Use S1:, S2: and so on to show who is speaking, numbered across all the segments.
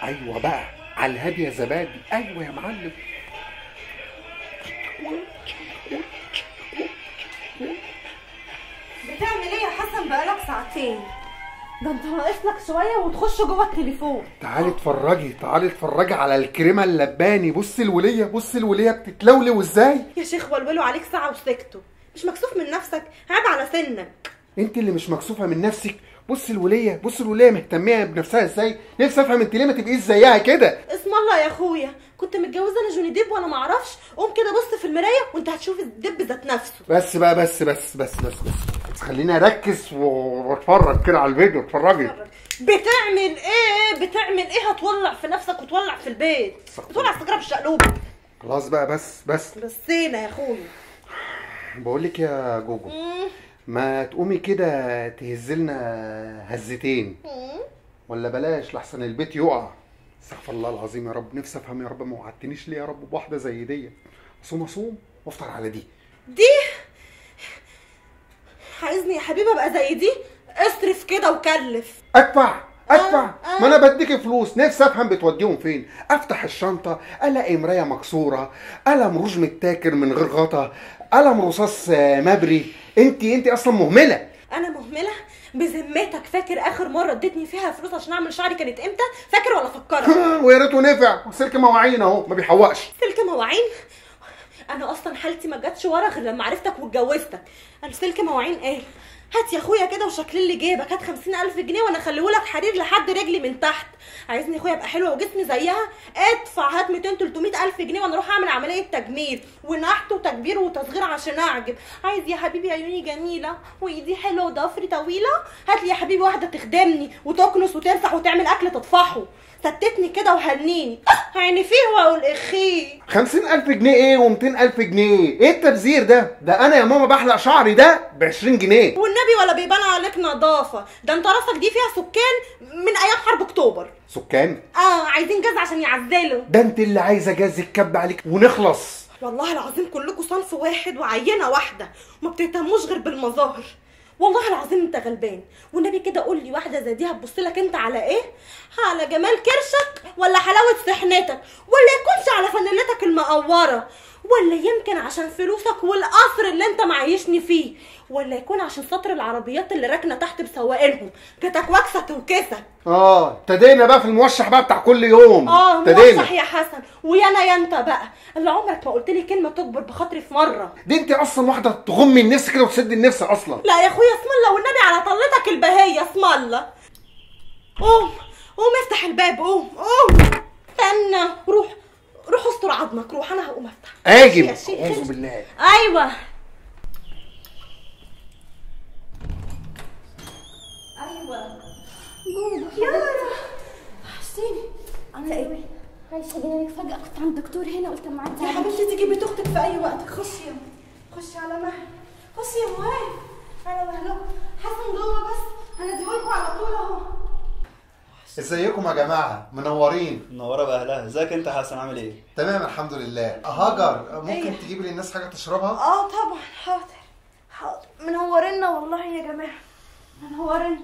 S1: ايوه بقى على الهادي يا زبادي ايوه يا معلم
S2: بتعمل ايه يا حسن بقالك ساعتين ده انت ناقص لك شويه وتخش جوه التليفون
S1: تعالي اتفرجي تعالي اتفرجي على الكريمه اللباني بصي الوليه بصي الوليه بتتلولو ازاي
S2: يا شيخ ولولوا عليك ساعه وسكتوا مش مكسوف من نفسك عيب على سنك
S1: انت اللي مش مكسوفه من نفسك بصي الوليه بصي الوليه مهتميه بنفسها ازاي نفسي افهم انت ليه ما تبقيش زيها كده
S2: اسم الله يا اخويا كنت متجوزه انا جوني ديب وانا معرفش قوم كده بص في المرايه وانت هتشوف الدب ذات نفسه
S1: بس بقى بس بس بس بس بس خليني اركز و- واتفرج كده على الفيديو اتفرجي
S2: بتعمل ايه بتعمل ايه هتولع في نفسك وتولع في البيت بتولع السجاره بالشقلوبه
S1: خلاص بقى بس بس
S2: بسينا يا اخويا
S1: بقول لك يا جوجو
S2: مم.
S1: ما تقومي كده تهزلنا هزتين
S2: مم.
S1: ولا بلاش لحسن البيت يقع استغفر الله العظيم يا رب نفسي افهم يا رب ما وعدتنيش ليه يا رب بواحده زي دي اصوم اصوم وافطر على دي
S2: دي عايزني يا حبيبي ابقى زي دي اصرف كده وكلف
S1: ادفع ادفع
S2: آه، آه.
S1: ما انا بديك فلوس نفسي افهم بتوديهم فين افتح الشنطه الاقي مرايه مكسوره قلم روج متاكر من غير غطا قلم رصاص آه، مبري انت انت اصلا مهمله
S2: انا مهمله بذمتك فاكر اخر مره اديتني فيها فلوس عشان اعمل شعري كانت امتى فاكر ولا فكرك
S1: ويا ريته نفع سلك مواعين اهو ما بيحوقش
S2: سلك مواعين انا اصلا حالتي ما جاتش ورا غير لما عرفتك واتجوزتك انا سلك مواعين ايه هات يا اخويا كده وشكل لي جيبك هات خمسين الف جنيه وانا اخليهولك حرير لحد رجلي من تحت عايزني يا اخويا ابقى حلوه وجسمي زيها ادفع هات 200 300 الف جنيه وانا اروح اعمل عمليه تجميل ونحت وتكبير وتصغير عشان اعجب عايز يا حبيبي عيوني جميله وايدي حلوه وضفري طويله هات لي يا حبيبي واحده تخدمني وتكنس وتمسح وتعمل اكل تطفحه ستتني كده وهنيني عيني فيه واقول اخيه
S1: خمسين ألف جنيه ايه ومتين ألف جنيه ايه التبذير ده ده انا يا ماما بحلق شعري ده بعشرين جنيه
S2: والنبي ولا بيبان عليك نظافه ده انت راسك دي فيها سكان من ايام حرب اكتوبر
S1: سكان
S2: اه عايزين جاز عشان يعزلوا
S1: ده انت اللي عايزه جاز الكب عليك ونخلص
S2: والله العظيم كلكم صنف واحد وعينه واحده وما بتهتموش غير بالمظاهر والله العظيم انت غلبان والنبي كده قول لي واحده زي دي هتبص لك انت على ايه على جمال كرشك ولا حلاوه سحنتك ولا يكونش على فانيلتك المقوره ولا يمكن عشان فلوسك والقصر اللي انت معيشني فيه ولا يكون عشان سطر العربيات اللي راكنه تحت بسواقينهم كتك واكسه توكسك
S1: اه ابتدينا بقى في الموشح بقى بتاع كل يوم
S2: اه
S1: ابتدينا
S2: موشح يا حسن ويا انا يا انت بقى اللي عمرك ما قلت لي كلمه تكبر بخاطري في مره
S1: دي انت اصلا واحده تغمي النفس كده وتسد النفس اصلا
S2: لا يا اخويا اسم الله والنبي على طلتك البهية اسم الله قوم قوم افتح الباب قوم قوم استنى روح روح استر عظمك روح انا هقوم افتح
S1: اجب
S2: يا شيخ.
S1: اعوذ بالله
S2: ايوه ايوه
S3: يارا
S2: حسيني
S3: انا ايه عايشه جايه فجاه كنت عند دكتور هنا قلت اما اعدي
S2: يا
S3: عليك.
S2: حبيبتي تيجي بيت اختك في اي وقت خشي يا خشي على مهل خشي يا مهل انا مهلوك حسن جوه بس هنديهولكوا على طول اهو
S1: ازيكم يا جماعه منورين
S4: منوره باهلها ازيك انت يا حسن عامل ايه
S1: تمام الحمد لله هاجر ممكن
S2: أيوة.
S1: تجيبي للناس حاجه تشربها
S2: اه طبعا حاضر حاضر منورنا والله يا جماعه منورنا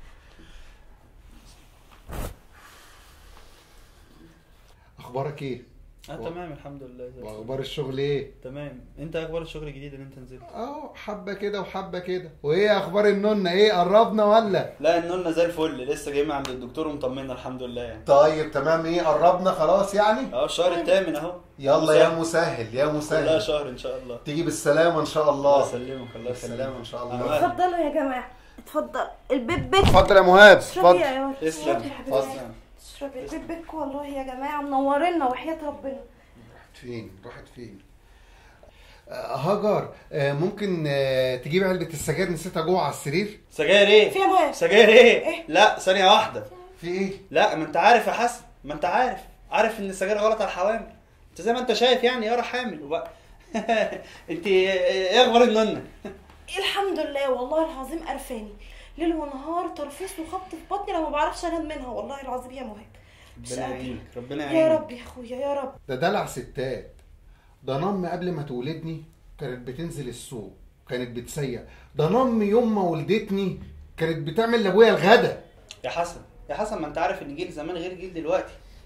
S1: اخبارك ايه
S4: اه تمام الحمد لله زي الفل.
S1: واخبار الشغل ايه
S4: تمام انت اخبار الشغل الجديد اللي انت نزلت
S1: اه حبه كده وحبه كده وايه اخبار النونه ايه قربنا ولا
S4: لا النونه زي الفل لسه جاي من عند الدكتور ومطمنا الحمد لله يعني
S1: طيب تمام ايه قربنا خلاص يعني
S4: اه الشهر الثامن اهو
S1: يلا يا مسهل يا
S4: كلها
S1: مسهل
S4: شهر ان شاء الله
S1: تيجي بالسلامه ان شاء
S4: الله
S1: الله
S4: يسلمك الله
S1: بالسلامه
S4: يسلمك
S1: ان شاء
S4: آه.
S1: الله
S2: اتفضلوا يا جماعه اتفضل البيت بيت
S1: اتفضل يا مهاب
S2: اشربي
S1: اتفضل
S2: يا يارا
S4: تسلم
S2: اشربي يا حبيبتي.
S4: تسلم
S2: اشربي البيت بيتكم والله يا جماعه منورنا وحياه ربنا
S1: راحت فين راحت فين آه، هاجر آه، ممكن آه، تجيب علبه السجاير نسيتها جوه على السرير
S4: سجاير ايه
S2: في يا مهاب
S4: سجاير ايه
S2: إيه؟
S4: لا ثانيه واحده
S1: في ايه
S4: لا ما انت عارف يا حسن ما انت عارف عارف ان السجاير غلط على الحوامل انت زي ما انت شايف يعني يارا حامل وبقى انت ايه اخبار النونه
S2: الحمد لله والله العظيم قرفاني ليل ونهار ترفيس وخبط في بطني لما بعرفش انام منها والله العظيم يا مهاب مش
S4: ربنا
S2: قادرة.
S4: يعينك ربنا
S2: يا
S4: يعينك
S2: رب يا اخويا يا رب
S1: ده دلع ستات ده نم قبل ما تولدني كانت بتنزل السوق كانت بتسيق ده نم يوم ما ولدتني كانت بتعمل لابويا الغدا
S4: يا حسن يا حسن ما انت عارف ان جيل زمان غير جيل دلوقتي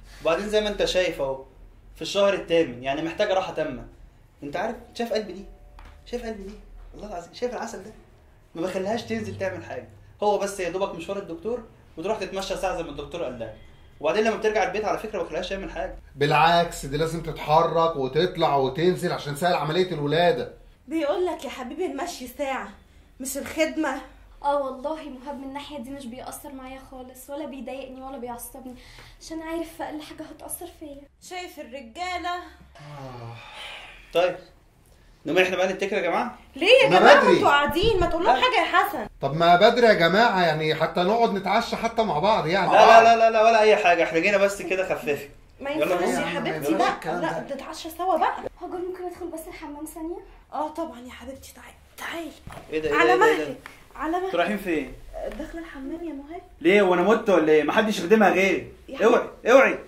S4: وبعدين زي ما انت شايف اهو في الشهر الثامن يعني محتاجه راحه تامه انت عارف شايف قلبي دي شايف قلبي دي والله العظيم شايف العسل ده ما بخليهاش تنزل تعمل حاجه هو بس يا دوبك مشوار الدكتور وتروح تتمشى ساعه زي ما الدكتور قال لها وبعدين لما بترجع البيت على فكره ما بخليهاش تعمل حاجه
S1: بالعكس دي لازم تتحرك وتطلع وتنزل عشان سهل عمليه الولاده
S2: بيقول لك يا حبيبي المشي ساعه مش الخدمه
S3: اه والله مهاب من الناحيه دي مش بيأثر معايا خالص ولا بيضايقني ولا بيعصبني عشان عارف اقل حاجه هتأثر فيا
S2: شايف الرجاله
S4: طيب نقوم احنا بقى نتكل يا جماعه
S2: ليه يا
S1: ما
S2: جماعه
S1: بدري.
S2: انتوا قاعدين ما تقول لهم
S4: لا.
S2: حاجه يا حسن
S1: طب ما بدري يا جماعه يعني حتى نقعد نتعشى حتى مع بعض يعني
S4: لا لا لا لا, لا ولا اي حاجه احنا جينا بس كده خففي
S2: ما
S4: يلا
S2: ينفعش
S4: بينا.
S2: يا حبيبتي
S1: بلاش
S2: لا
S1: الكلام
S2: لا
S1: ده.
S2: نتعشى سوا بقى
S3: هاجر ممكن ادخل بس الحمام ثانيه
S2: اه طبعا يا حبيبتي تعالي تعالي
S4: ايه ده ايه
S2: على
S4: ده ايه ده
S2: مهلك على
S4: انتوا
S2: مهلك
S4: رايحين فين
S2: داخله الحمام يا مهاب
S4: ليه وانا مت ولا ايه محدش يخدمها غيري
S2: يا
S4: اوعي اوعي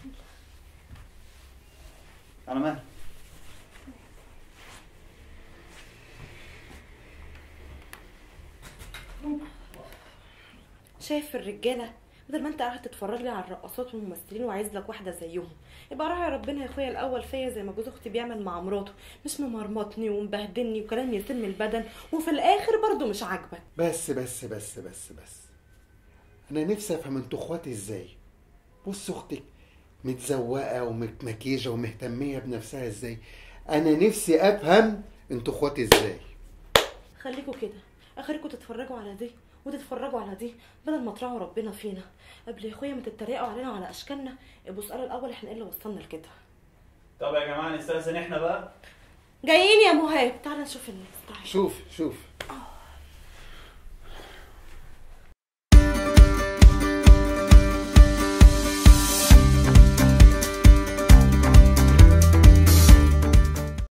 S4: على مهلك
S2: شايف الرجاله بدل ما انت قاعد تتفرج لي على الرقصات والممثلين وعايز لك واحده زيهم يبقى راعي ربنا يا اخويا الاول فيا زي ما جوز اختي بيعمل مع مراته مش ممرمطني ومبهدلني وكلام يسم البدن وفي الاخر برضه مش عاجبك
S1: بس بس بس بس بس انا نفسي افهم انتوا اخواتي ازاي بص اختك متزوقه ومتمكيجه ومهتميه بنفسها ازاي انا نفسي افهم انتوا اخواتي ازاي
S2: خليكوا كده اخركوا تتفرجوا على دي وتتفرجوا على دي بدل ما تراعوا ربنا فينا قبل يا اخويا ما تتريقوا علينا وعلى اشكالنا ابقوا اسالوا الاول احنا ايه اللي وصلنا لكده
S4: طب يا جماعه نستاذن احنا بقى
S2: جايين يا مهاب تعالى نشوف الناس تعالى
S1: شوف شوف